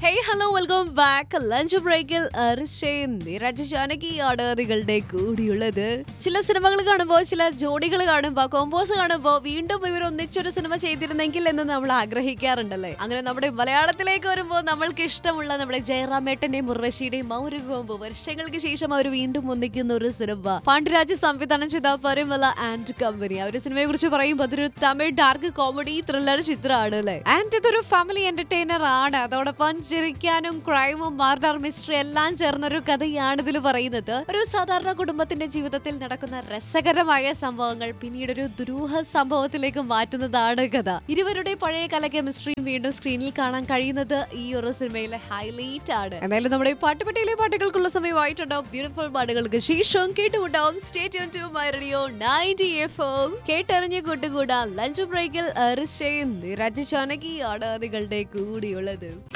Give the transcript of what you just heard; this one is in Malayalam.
hey hello welcome back lunch ബ്രേക്കിൽ അർഷയും നിരജ ജാനകിയാണ് നിങ്ങളുടെ കൂടിയുള്ളത് ചില സിനിമകൾ കാണുമ്പോൾ ചില ജോഡികൾ കാണുമ്പോൾ കോമ്പോസ് കാണുമ്പോൾ വീണ്ടും ഇവർ ഒന്നിച്ചൊരു സിനിമ ചെയ്തിരുന്നെങ്കിൽ എന്ന് നമ്മൾ ആഗ്രഹിക്കാറുണ്ടല്ലേ അങ്ങനെ നമ്മുടെ മലയാളത്തിലേക്ക് വരുമ്പോൾ നമ്മൾക്ക് ഇഷ്ടമുള്ള നമ്മുടെ ജയറാമേട്ടന്റെയും മുറശ്ശിയുടെയും മൗര കോമ്പോ വർഷങ്ങൾക്ക് ശേഷം അവർ വീണ്ടും ഒന്നിക്കുന്ന ഒരു സിനിമ പാണ്ഡ്യരാജ് സംവിധാനം ചെയ്ത പരിമല ആൻഡ് കമ്പനി ആ ഒരു സിനിമയെ കുറിച്ച് പറയുമ്പോൾ അതൊരു തമിഴ് ഡാർക്ക് കോമഡി ത്രില്ലർ ചിത്രമാണ് അല്ലേ ആൻഡ് ഇതൊരു ഫാമിലി എന്റർടൈനർ ആണ് അതോടൊപ്പം ചിരിക്കാനും ക്രൈമും മർഡർ മിസ്റ്ററി എല്ലാം ചേർന്നൊരു കഥയാണ് ഇതിൽ പറയുന്നത് ഒരു സാധാരണ കുടുംബത്തിന്റെ ജീവിതത്തിൽ നടക്കുന്ന രസകരമായ സംഭവങ്ങൾ പിന്നീട് ഒരു ദുരൂഹ സംഭവത്തിലേക്ക് മാറ്റുന്നതാണ് കഥ ഇരുവരുടെ പഴയ കല കെമിസ്ട്രിയും വീണ്ടും സ്ക്രീനിൽ കാണാൻ കഴിയുന്നത് ഈ ഒരു സിനിമയിലെ ഹൈലൈറ്റ് ആണ് എന്തായാലും നമ്മുടെ ഈ പാട്ടുപെട്ടിയിലെ പാട്ടുകൾക്കുള്ള സമയമായിട്ടുണ്ടാവും ബ്യൂട്ടിഫുൾ പാട്ടുകൾക്ക് ശേഷം കേട്ടുമുണ്ടാവും stay tune to my radio 90 FM കേട്ടറിഞ്ഞ് കൂട്ടുകൂടാൻ ലഞ്ച് ബ്രേക്കിൽ അരിശയും നിരജ് ചാനകിയാണ് നിങ്ങളുടെ കൂടിയുള്ളത്